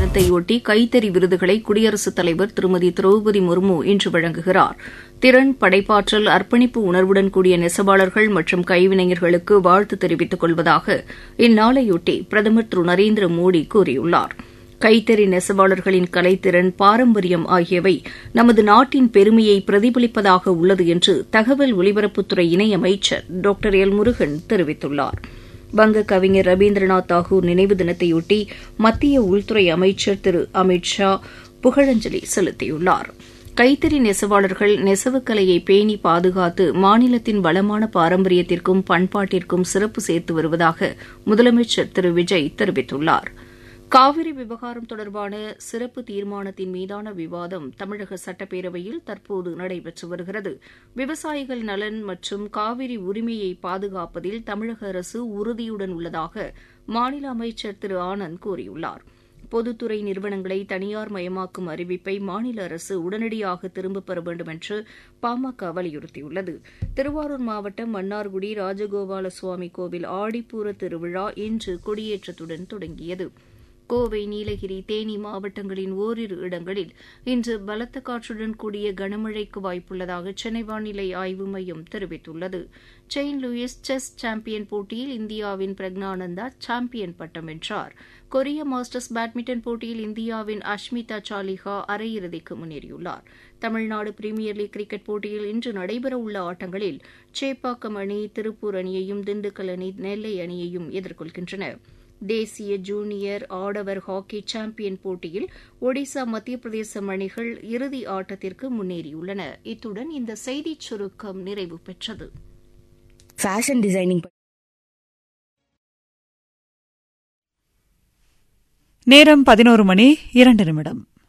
தினத்தையொட்டி கைத்தறி விருதுகளை குடியரசுத் தலைவர் திருமதி திரௌபதி முர்மு இன்று வழங்குகிறார் திறன் படைப்பாற்றல் அர்ப்பணிப்பு உணர்வுடன் கூடிய நெசவாளர்கள் மற்றும் கைவினைஞர்களுக்கு வாழ்த்து தெரிவித்துக் கொள்வதாக இந்நாளையொட்டி பிரதமர் திரு நரேந்திர மோடி கூறியுள்ளார் கைத்தறி நெசவாளர்களின் கலைத்திறன் பாரம்பரியம் ஆகியவை நமது நாட்டின் பெருமையை பிரதிபலிப்பதாக உள்ளது என்று தகவல் ஒலிபரப்புத்துறை இணையமைச்சர் டாக்டர் எல் முருகன் தெரிவித்துள்ளாா் வங்க கவிஞர் ரவீந்திரநாத் தாகூர் நினைவு தினத்தையொட்டி மத்திய உள்துறை அமைச்சர் திரு அமித் ஷா புகழஞ்சலி செலுத்தியுள்ளார் கைத்தறி நெசவாளர்கள் நெசவுக்கலையை பேணி பாதுகாத்து மாநிலத்தின் வளமான பாரம்பரியத்திற்கும் பண்பாட்டிற்கும் சிறப்பு சேர்த்து வருவதாக முதலமைச்சர் திரு விஜய் தெரிவித்துள்ளாா் காவிரி விவகாரம் தொடர்பான சிறப்பு தீர்மானத்தின் மீதான விவாதம் தமிழக சட்டப்பேரவையில் தற்போது நடைபெற்று வருகிறது விவசாயிகள் நலன் மற்றும் காவிரி உரிமையை பாதுகாப்பதில் தமிழக அரசு உறுதியுடன் உள்ளதாக மாநில அமைச்சர் திரு ஆனந்த் கூறியுள்ளார் பொதுத்துறை நிறுவனங்களை தனியார் மயமாக்கும் அறிவிப்பை மாநில அரசு உடனடியாக திரும்பப் பெற வேண்டும் என்று பாமக வலியுறுத்தியுள்ளது திருவாரூர் மாவட்டம் மன்னார்குடி ராஜகோபால சுவாமி கோவில் ஆடிப்பூர திருவிழா இன்று கொடியேற்றத்துடன் தொடங்கியது கோவை நீலகிரி தேனி மாவட்டங்களின் ஓரிரு இடங்களில் இன்று பலத்த காற்றுடன் கூடிய கனமழைக்கு வாய்ப்புள்ளதாக சென்னை வானிலை ஆய்வு மையம் தெரிவித்துள்ளது செயின்ட் லூயிஸ் செஸ் சாம்பியன் போட்டியில் இந்தியாவின் பிரக்னானந்தா சாம்பியன் பட்டம் வென்றார் கொரிய மாஸ்டர்ஸ் பேட்மிண்டன் போட்டியில் இந்தியாவின் அஷ்மிதா சாலிஹா அரையிறுதிக்கு முன்னேறியுள்ளார் தமிழ்நாடு பிரீமியர் லீக் கிரிக்கெட் போட்டியில் இன்று நடைபெறவுள்ள ஆட்டங்களில் சேப்பாக்கம் அணி திருப்பூர் அணியையும் திண்டுக்கல் அணி நெல்லை அணியையும் எதிர்கொள்கின்றன தேசிய ஜூனியர் ஆடவர் ஹாக்கி சாம்பியன் போட்டியில் ஒடிசா மத்திய பிரதேசம் அணிகள் இறுதி ஆட்டத்திற்கு முன்னேறியுள்ளன இத்துடன் இந்த செய்திச் சுருக்கம் நிறைவு பெற்றது ஃபேஷன் டிசைனிங் நேரம் பதினோரு மணி இரண்டு நிமிடம்